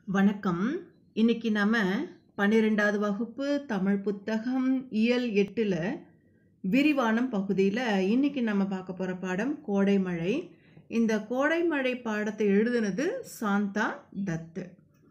வணக்கம் இன்னைக்கு நம்ம பன்னிரெண்டாவது வகுப்பு தமிழ் புத்தகம் இயல் எட்டில் விரிவானம் பகுதியில் இன்னைக்கு நம்ம பார்க்க போகிற பாடம் கோடைமழை இந்த கோடைமழை பாடத்தை எழுதுனது சாந்தா தத்து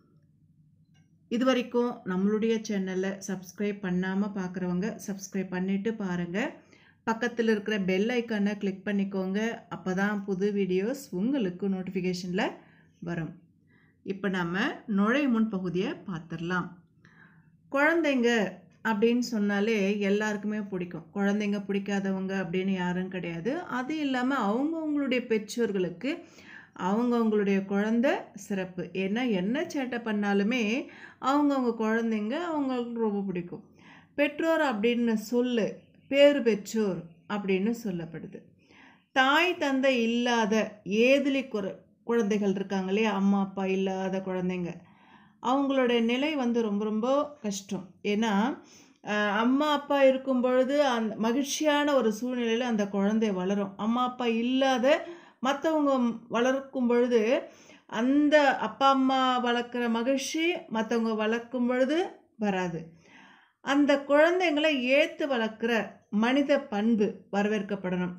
இது வரைக்கும் நம்மளுடைய சேனலை சப்ஸ்கிரைப் பண்ணாமல் பார்க்குறவங்க சப்ஸ்கிரைப் பண்ணிட்டு பாருங்கள் பக்கத்தில் இருக்கிற பெல் ஐக்கானை கிளிக் பண்ணிக்கோங்க அப்போ தான் புது வீடியோஸ் உங்களுக்கு நோட்டிஃபிகேஷனில் வரும் இப்போ நம்ம நுழை முன் பகுதியை பார்த்துடலாம் குழந்தைங்க அப்படின்னு சொன்னாலே எல்லாருக்குமே பிடிக்கும் குழந்தைங்க பிடிக்காதவங்க அப்படின்னு யாரும் கிடையாது அது இல்லாமல் அவங்கவுங்களுடைய பெற்றோர்களுக்கு அவங்கவுங்களுடைய குழந்தை சிறப்பு ஏன்னா என்ன சேட்டை பண்ணாலுமே அவங்கவுங்க குழந்தைங்க அவங்களுக்கு ரொம்ப பிடிக்கும் பெற்றோர் அப்படின்னு சொல்லு பேறு பெற்றோர் அப்படின்னு சொல்லப்படுது தாய் தந்தை இல்லாத ஏதிலி குற குழந்தைகள் இருக்காங்க இல்லையா அம்மா அப்பா இல்லாத குழந்தைங்க அவங்களோட நிலை வந்து ரொம்ப ரொம்ப கஷ்டம் ஏன்னா அஹ், அம்மா அப்பா இருக்கும் பொழுது அந்த மகிழ்ச்சியான ஒரு சூழ்நிலையில் அந்த குழந்தை வளரும் அம்மா அப்பா இல்லாத மற்றவங்க வளர்க்கும் பொழுது அந்த அப்பா அம்மா வளர்க்குற மகிழ்ச்சி மற்றவங்க வளர்க்கும் பொழுது வராது அந்த குழந்தைங்களை ஏற்று வளர்க்குற மனித பண்பு வரவேற்கப்படணும்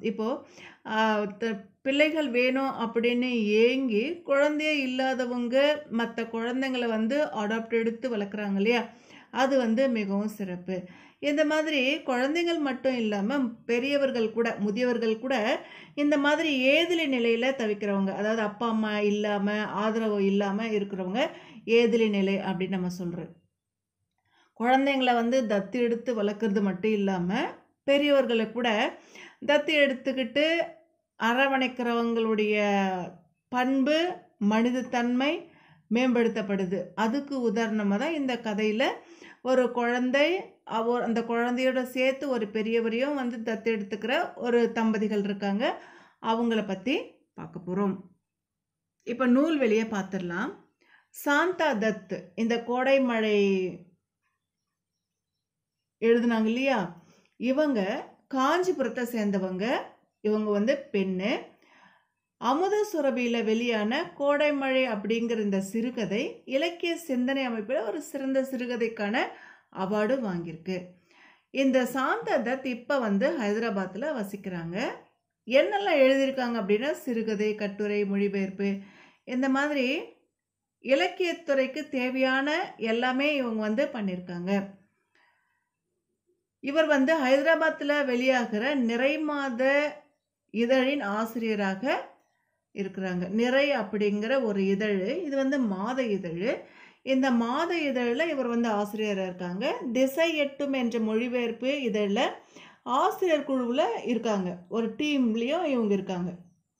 இப்போது பிள்ளைகள் வேணும் அப்படின்னு ஏங்கி குழந்தையே இல்லாதவங்க மற்ற குழந்தைங்களை வந்து அடாப்ட் எடுத்து வளர்க்குறாங்க இல்லையா அது வந்து மிகவும் சிறப்பு இந்த மாதிரி குழந்தைகள் மட்டும் இல்லாமல் பெரியவர்கள் கூட முதியவர்கள் கூட இந்த மாதிரி ஏதிலி நிலையில் தவிக்கிறவங்க அதாவது அப்பா அம்மா இல்லாமல் ஆதரவு இல்லாமல் இருக்கிறவங்க ஏதிலி நிலை அப்படின்னு நம்ம சொல்கிறோம் குழந்தைங்களை வந்து தத்து எடுத்து வளர்க்குறது மட்டும் இல்லாமல் பெரியவர்களை கூட தத்து எடுத்துக்கிட்டு அரவணைக்கிறவங்களுடைய பண்பு மனிதத்தன்மை மேம்படுத்தப்படுது அதுக்கு உதாரணமாக தான் இந்த கதையில் ஒரு குழந்தை அவ அந்த குழந்தையோட சேர்த்து ஒரு பெரியவரையும் வந்து தத்து எடுத்துக்கிற ஒரு தம்பதிகள் இருக்காங்க அவங்கள பற்றி பார்க்க போகிறோம் இப்போ நூல்வெளியை பார்த்துடலாம் சாந்தா தத் இந்த கோடை மழை எழுதுனாங்க இல்லையா இவங்க காஞ்சிபுரத்தை சேர்ந்தவங்க இவங்க வந்து பெண்ணு அமுத சுரபியில் வெளியான கோடைமழை அப்படிங்கிற இந்த சிறுகதை இலக்கிய சிந்தனை அமைப்பில் ஒரு சிறந்த சிறுகதைக்கான அவார்டு வாங்கியிருக்கு இந்த சாந்த தத் இப்போ வந்து ஹைதராபாத்தில் வசிக்கிறாங்க என்னெல்லாம் எழுதியிருக்காங்க அப்படின்னா சிறுகதை கட்டுரை மொழிபெயர்ப்பு இந்த மாதிரி இலக்கியத்துறைக்கு தேவையான எல்லாமே இவங்க வந்து பண்ணியிருக்காங்க இவர் வந்து ஹைதராபாத்தில் வெளியாகிற நிறை மாத இதழின் ஆசிரியராக இருக்கிறாங்க நிறை அப்படிங்கிற ஒரு இதழ் இது வந்து மாத இதழ் இந்த மாத இதழில் இவர் வந்து ஆசிரியராக இருக்காங்க திசை எட்டும் என்ற மொழிபெயர்ப்பு இதழில் ஆசிரியர் குழுவில் இருக்காங்க ஒரு டீம்லேயும் இவங்க இருக்காங்க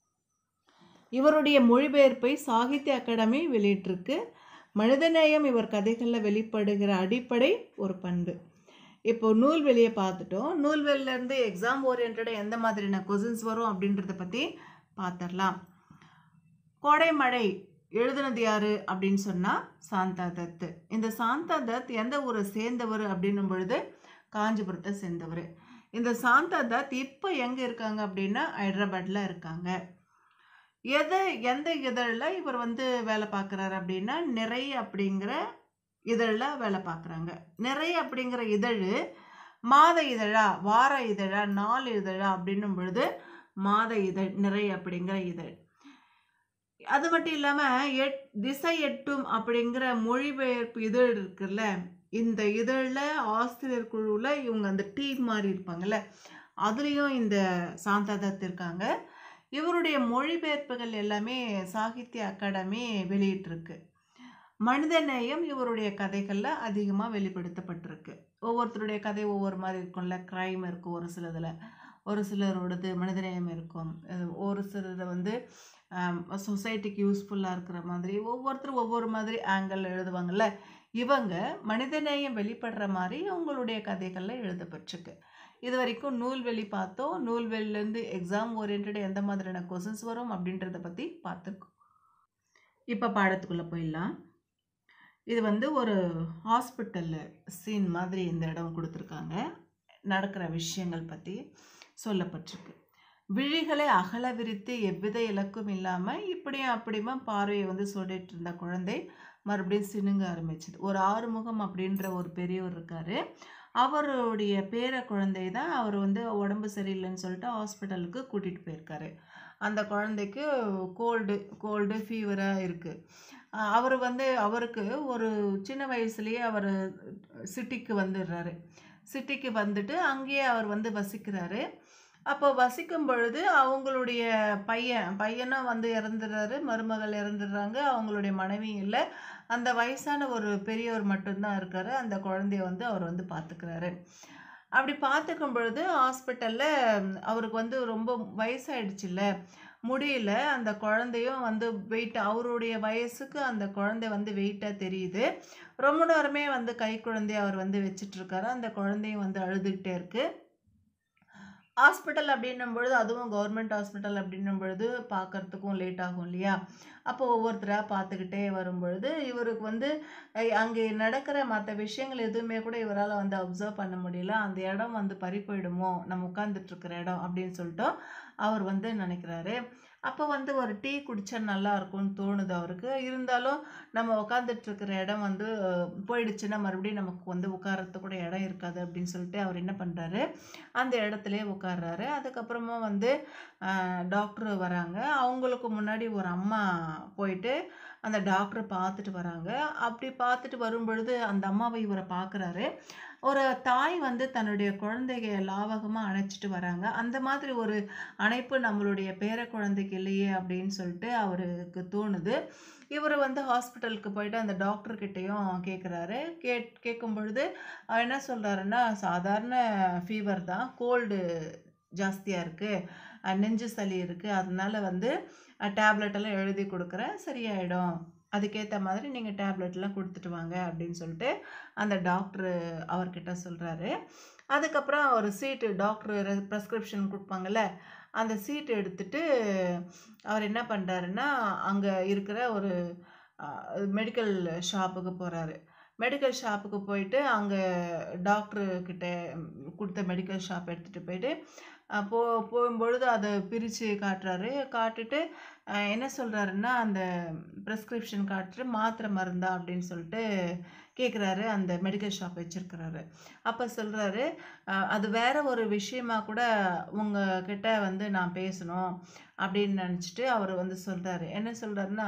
இவருடைய மொழிபெயர்ப்பை சாகித்ய அகாடமி வெளியிட்டிருக்கு மனிதநேயம் இவர் கதைகளில் வெளிப்படுகிற அடிப்படை ஒரு பண்பு இப்போ நூல்வெளியை பார்த்துட்டோம் நூல்வெளிலேருந்து எக்ஸாம் ஓரியன்டாக எந்த மாதிரியான கொஷின்ஸ் வரும் அப்படின்றத பற்றி பார்த்துடலாம் கோடை மழை எழுதுனது யாரு அப்படின்னு சொன்னால் சாந்தா தத் இந்த சாந்தா தத் எந்த ஊரை சேர்ந்தவர் அப்படின்னும் பொழுது காஞ்சிபுரத்தை சேர்ந்தவர் இந்த சாந்தா தத் இப்போ எங்கே இருக்காங்க அப்படின்னா ஹைதராபாத்தில் இருக்காங்க எதை எந்த இதழில் இவர் வந்து வேலை பார்க்குறாரு அப்படின்னா நிறை அப்படிங்கிற இதழில் வேலை பார்க்குறாங்க நிறைய அப்படிங்கிற இதழ் மாத இதழா வார இதழா நாலு இதழா அப்படின்னும் பொழுது மாத இதழ் நிறை அப்படிங்கிற இதழ் அது மட்டும் இல்லாமல் எட் திசை எட்டும் அப்படிங்கிற மொழிபெயர்ப்பு இதழ் இருக்குல்ல இந்த இதழில் ஆசிரியர் குழுவில் இவங்க அந்த டீம் மாதிரி இருப்பாங்கல்ல அதுலேயும் இந்த சாந்தாதத் இருக்காங்க இவருடைய மொழிபெயர்ப்புகள் எல்லாமே சாகித்ய அகாடமி வெளியிட்டிருக்கு மனிதநேயம் இவருடைய கதைகளில் அதிகமாக வெளிப்படுத்தப்பட்டிருக்கு ஒவ்வொருத்தருடைய கதை ஒவ்வொரு மாதிரி இருக்கும்ல க்ரைம் இருக்கும் ஒரு சிலதில் ஒரு சிலரோடது மனிதநேயம் இருக்கும் அஹ் ஒரு சிலது வந்து சொசைட்டிக்கு யூஸ்ஃபுல்லாக இருக்கிற மாதிரி ஒவ்வொருத்தரும் ஒவ்வொரு மாதிரி ஆங்கிள் எழுதுவாங்கள்ல இவங்க மனிதநேயம் வெளிப்படுற மாதிரி அவங்களுடைய கதைகளில் எழுதப்பட்டிருக்கு இது வரைக்கும் நூல்வெளி பார்த்தோம் நூல்வெளிலேருந்து எக்ஸாம் ஓரியன்ட் எந்த மாதிரியான கொஷின்ஸ் வரும் அப்படின்றத பற்றி பார்த்துருக்கோம் இப்போ பாடத்துக்குள்ளே போயிடலாம் இது வந்து ஒரு ஹாஸ்பிட்டல் சீன் மாதிரி இந்த இடம் கொடுத்துருக்காங்க நடக்கிற விஷயங்கள் பற்றி சொல்லப்பட்டிருக்கு விழிகளை அகல விரித்து எவ்வித இலக்கும் இல்லாமல் இப்படியும் அப்படியுமா பார்வையை வந்து சொல்லிட்டு இருந்த குழந்தை மறுபடியும் சினுங்க ஆரம்பிச்சது ஒரு ஆறுமுகம் அப்படின்ற ஒரு பெரியவர் இருக்காரு அவருடைய பேர குழந்தை தான் அவர் வந்து உடம்பு சரியில்லைன்னு சொல்லிட்டு ஹாஸ்பிட்டலுக்கு கூட்டிகிட்டு போயிருக்காரு அந்த குழந்தைக்கு கோல்டு கோல்டு ஃபீவராக இருக்குது அவர் வந்து அவருக்கு ஒரு சின்ன வயசுலேயே அவர் சிட்டிக்கு வந்துடுறாரு சிட்டிக்கு வந்துட்டு அங்கேயே அவர் வந்து வசிக்கிறாரு அப்போ வசிக்கும் பொழுது அவங்களுடைய பையன் பையனும் வந்து இறந்துடுறாரு மருமகள் இறந்துடுறாங்க அவங்களுடைய மனைவி இல்லை அந்த வயசான ஒரு பெரியவர் மட்டும்தான் இருக்காரு அந்த குழந்தைய வந்து அவர் வந்து பார்த்துக்கிறாரு அப்படி பார்த்துக்கும் பொழுது ஹாஸ்பிட்டலில் அவருக்கு வந்து ரொம்ப வயசாயிடுச்சுல்ல முடியல அந்த குழந்தையும் வந்து வெயிட் அவருடைய வயசுக்கு அந்த குழந்தை வந்து வெயிட்டாக தெரியுது ரொம்ப நேரமே வந்து கை குழந்தைய அவர் வந்து வச்சிட்ருக்காரு அந்த குழந்தையும் வந்து அழுதுகிட்டே இருக்குது ஹாஸ்பிட்டல் அப்படின்னும் பொழுது அதுவும் கவர்மெண்ட் ஹாஸ்பிட்டல் அப்படின்னும் பொழுது பார்க்கறதுக்கும் லேட் ஆகும் இல்லையா அப்போ ஒவ்வொருத்தராக பார்த்துக்கிட்டே வரும் பொழுது இவருக்கு வந்து அஹ், அங்கே நடக்கிற மற்ற விஷயங்கள் எதுவுமே கூட இவரால் வந்து அப்சர்வ் பண்ண முடியல அந்த இடம் வந்து பறி போயிடுமோ நம்ம உட்காந்துட்டு இருக்கிற இடம் அப்படின்னு சொல்லிட்டு அவர் வந்து நினைக்கிறாரு அப்போ வந்து ஒரு டீ குடிச்சா நல்லா இருக்கும்னு தோணுது அவருக்கு இருந்தாலும் நம்ம உட்காந்துட்டு இருக்கிற இடம் வந்து அஹ், போயிடுச்சுன்னா மறுபடியும் நமக்கு வந்து உட்காரத்துக்கு கூட இடம் இருக்காது அப்படின்னு சொல்லிட்டு அவர் என்ன பண்ணுறாரு அந்த இடத்துலயே உட்கார்றாரு அதுக்கப்புறமா வந்து டாக்டர் வராங்க அவங்களுக்கு முன்னாடி ஒரு அம்மா போயிட்டு அந்த டாக்டரை பார்த்துட்டு வராங்க அப்படி பார்த்துட்டு வரும் பொழுது அந்த அம்மாவை இவரை பார்க்குறாரு ஒரு தாய் வந்து தன்னுடைய குழந்தைய லாவகமாக அணைச்சிட்டு வராங்க அந்த மாதிரி ஒரு அணைப்பு நம்மளுடைய பேர குழந்தைக்கு இல்லையே அப்படின்னு சொல்லிட்டு அவருக்கு தோணுது இவர் வந்து ஹாஸ்பிட்டலுக்கு போயிட்டு அந்த டாக்டர்கிட்டையும் கேட்குறாரு கேட் கேட்கும் பொழுது அவர் என்ன சொல்கிறாருன்னா சாதாரண ஃபீவர் தான் கோல்டு ஜாஸ்தியாக இருக்குது நெஞ்சு சளி இருக்குது அதனால வந்து டேப்லெட் எல்லாம் எழுதி கொடுக்குறேன் சரியாயிடும் அதுக்கேற்ற மாதிரி நீங்கள் டேப்லெட்லாம் கொடுத்துட்டு வாங்க அப்படின்னு சொல்லிட்டு அந்த டாக்டரு அவர்கிட்ட சொல்கிறாரு அதுக்கப்புறம் ஒரு சீட்டு டாக்டர் ப்ரெஸ்கிரிப்ஷன் கொடுப்பாங்கல்ல அந்த சீட் எடுத்துட்டு அவர் என்ன பண்ணுறாருன்னா அங்கே இருக்கிற ஒரு மெடிக்கல் ஷாப்புக்கு போகிறாரு மெடிக்கல் ஷாப்புக்கு போயிட்டு அங்கே டாக்டர்கிட்ட கொடுத்த மெடிக்கல் ஷாப் எடுத்துகிட்டு போயிட்டு அஹ் போ போகும்பொழுது அதை பிரித்து காட்டுறாரு காட்டிட்டு அஹ் என்ன சொல்கிறாருன்னா அந்த ப்ரெஸ்கிரிப்ஷன் காட்டுட்டு மாத்திரை மருந்தா அப்படின்னு சொல்லிட்டு கேட்குறாரு அந்த மெடிக்கல் ஷாப் வச்சுருக்கிறாரு அப்போ சொல்கிறாரு அது வேற ஒரு விஷயமா கூட உங்ககிட்ட வந்து நான் பேசணும் அப்படின்னு நினச்சிட்டு அவர் வந்து சொல்கிறாரு என்ன சொல்கிறாருன்னா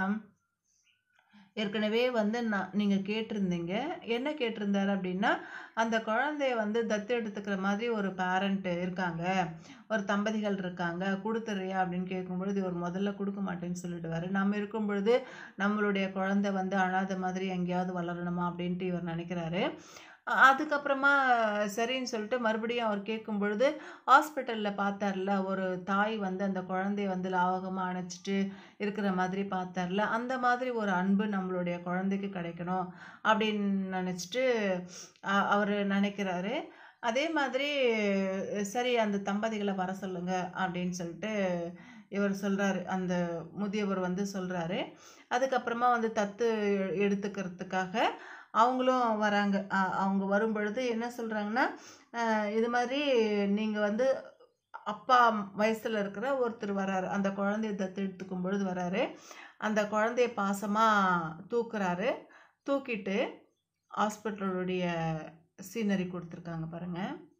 ஏற்கனவே வந்து நான் நீங்கள் கேட்டிருந்தீங்க என்ன கேட்டிருந்தாரு அப்படின்னா அந்த குழந்தைய வந்து தத்து எடுத்துக்கிற மாதிரி ஒரு பேரண்ட் இருக்காங்க ஒரு தம்பதிகள் இருக்காங்க கொடுத்துறியா அப்படின்னு கேட்கும்பொழுது இவர் முதல்ல கொடுக்க மாட்டேன்னு சொல்லிடுவாரு நம்ம இருக்கும் பொழுது நம்மளுடைய குழந்தை வந்து அழாத மாதிரி எங்கேயாவது வளரணுமா அப்படின்ட்டு இவர் நினைக்கிறாரு அ- அதுக்கப்புறமா சரின்னு சொல்லிட்டு மறுபடியும் அவர் கேட்கும் பொழுது ஹாஸ்பிட்டலில் பார்த்தார்ல ஒரு தாய் வந்து அந்த குழந்தைய வந்து லாவகமாக அணைச்சிட்டு இருக்கிற மாதிரி பார்த்தார்ல அந்த மாதிரி ஒரு அன்பு நம்மளுடைய குழந்தைக்கு கிடைக்கணும் அப்படின்னு நினச்சிட்டு அவர் நினைக்கிறாரு அதே மாதிரி சரி அந்த தம்பதிகளை வர சொல்லுங்க அப்படின்னு சொல்லிட்டு இவர் சொல்கிறாரு அந்த முதியவர் வந்து சொல்கிறாரு அதுக்கப்புறமா வந்து தத்து எ- எடுத்துக்கிறதுக்காக அவங்களும் வராங்க அ- அவங்க வரும் பொழுது என்ன சொல்கிறாங்கன்னா இது மாதிரி நீங்கள் வந்து அப்பா வயசில் இருக்கிற ஒருத்தர் வராரு அந்த குழந்தைய தத்து எடுத்துக்கும் பொழுது வராரு அந்த குழந்தைய பாசமாக தூக்குறாரு தூக்கிட்டு ஹாஸ்பிட்டலுடைய சீனரி கொடுத்துருக்காங்க பாருங்க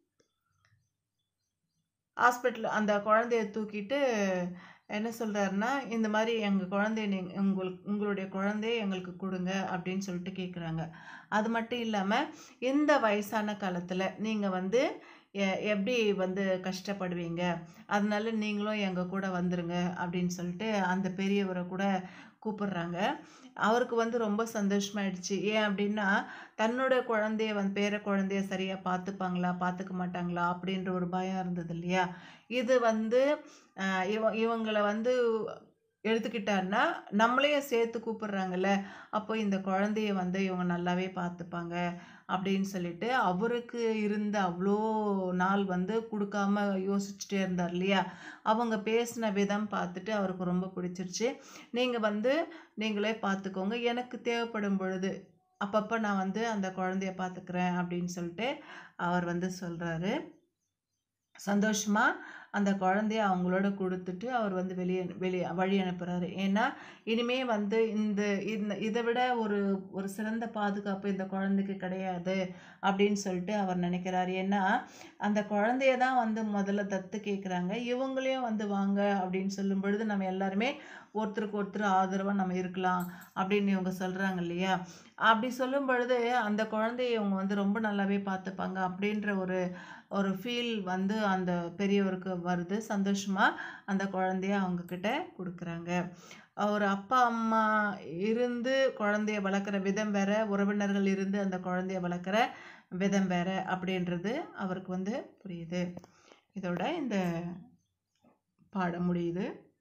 ஹாஸ்பிட்டல் அந்த குழந்தைய தூக்கிட்டு என்ன சொல்கிறாருன்னா இந்த மாதிரி எங்கள் குழந்தைய நீங்கள் உங்களுக்கு உங்களுடைய குழந்தைய எங்களுக்கு கொடுங்க அப்படின்னு சொல்லிட்டு கேட்குறாங்க அது மட்டும் இல்லாமல் இந்த வயசான காலத்தில் நீங்கள் வந்து எ- எப்படி வந்து கஷ்டப்படுவீங்க அதனால நீங்களும் எங்கள் கூட வந்துருங்க அப்படின்னு சொல்லிட்டு அந்த பெரியவரை கூட கூப்பிடுறாங்க அவருக்கு வந்து ரொம்ப சந்தோஷமாயிடுச்சு ஏன் அப்படின்னா தன்னோட குழந்தைய வந்து பேர குழந்தைய சரியாக பார்த்துப்பாங்களா பார்த்துக்க மாட்டாங்களா அப்படின்ற ஒரு பயம் இருந்தது இல்லையா இது வந்து ஆஹ் இவ இவங்களை வந்து எடுத்துக்கிட்டாருன்னா நம்மளையே சேர்த்து கூப்பிடுறாங்கல்ல அப்போ இந்த குழந்தைய வந்து இவங்க நல்லாவே பார்த்துப்பாங்க அப்படின்னு சொல்லிட்டு அவருக்கு இருந்த அவ்வளோ நாள் வந்து கொடுக்காம யோசிச்சுட்டே இருந்தார் இல்லையா அவங்க பேசின விதம் பார்த்துட்டு அவருக்கு ரொம்ப பிடிச்சிருச்சு நீங்கள் வந்து நீங்களே பார்த்துக்கோங்க எனக்கு தேவைப்படும் பொழுது அப்பப்போ நான் வந்து அந்த குழந்தைய பார்த்துக்கிறேன் அப்படின்னு சொல்லிட்டு அவர் வந்து சொல்கிறாரு சந்தோஷமாக அந்த குழந்தைய அவங்களோட கொடுத்துட்டு அவர் வந்து வெளியே வெளியே வழி அனுப்புகிறாரு ஏன்னா இனிமே வந்து இந்த இந்த இதை விட ஒரு ஒரு சிறந்த பாதுகாப்பு இந்த குழந்தைக்கு கிடையாது அப்படின்னு சொல்லிட்டு அவர் நினைக்கிறாரு ஏன்னா அந்த குழந்தைய தான் வந்து முதல்ல தத்து கேட்குறாங்க இவங்களையும் வந்து வாங்க அப்படின்னு சொல்லும் பொழுது நம்ம எல்லாருமே ஒருத்தருக்கு ஒருத்தர் ஆதரவாக நம்ம இருக்கலாம் அப்படின்னு இவங்க சொல்கிறாங்க இல்லையா அப்படி சொல்லும் பொழுது அந்த குழந்தைய இவங்க வந்து ரொம்ப நல்லாவே பார்த்துப்பாங்க அப்படின்ற ஒரு ஒரு ஃபீல் வந்து அந்த பெரியவருக்கு வருது சந்தோஷமாக அந்த குழந்தைய அவங்கக்கிட்ட கொடுக்குறாங்க ஒரு அப்பா அம்மா இருந்து குழந்தைய வளர்க்குற விதம் வேற உறவினர்கள் இருந்து அந்த குழந்தைய வளர்க்குற விதம் வேற அப்படின்றது அவருக்கு வந்து புரியுது இதோட இந்த பாடம் முடியுது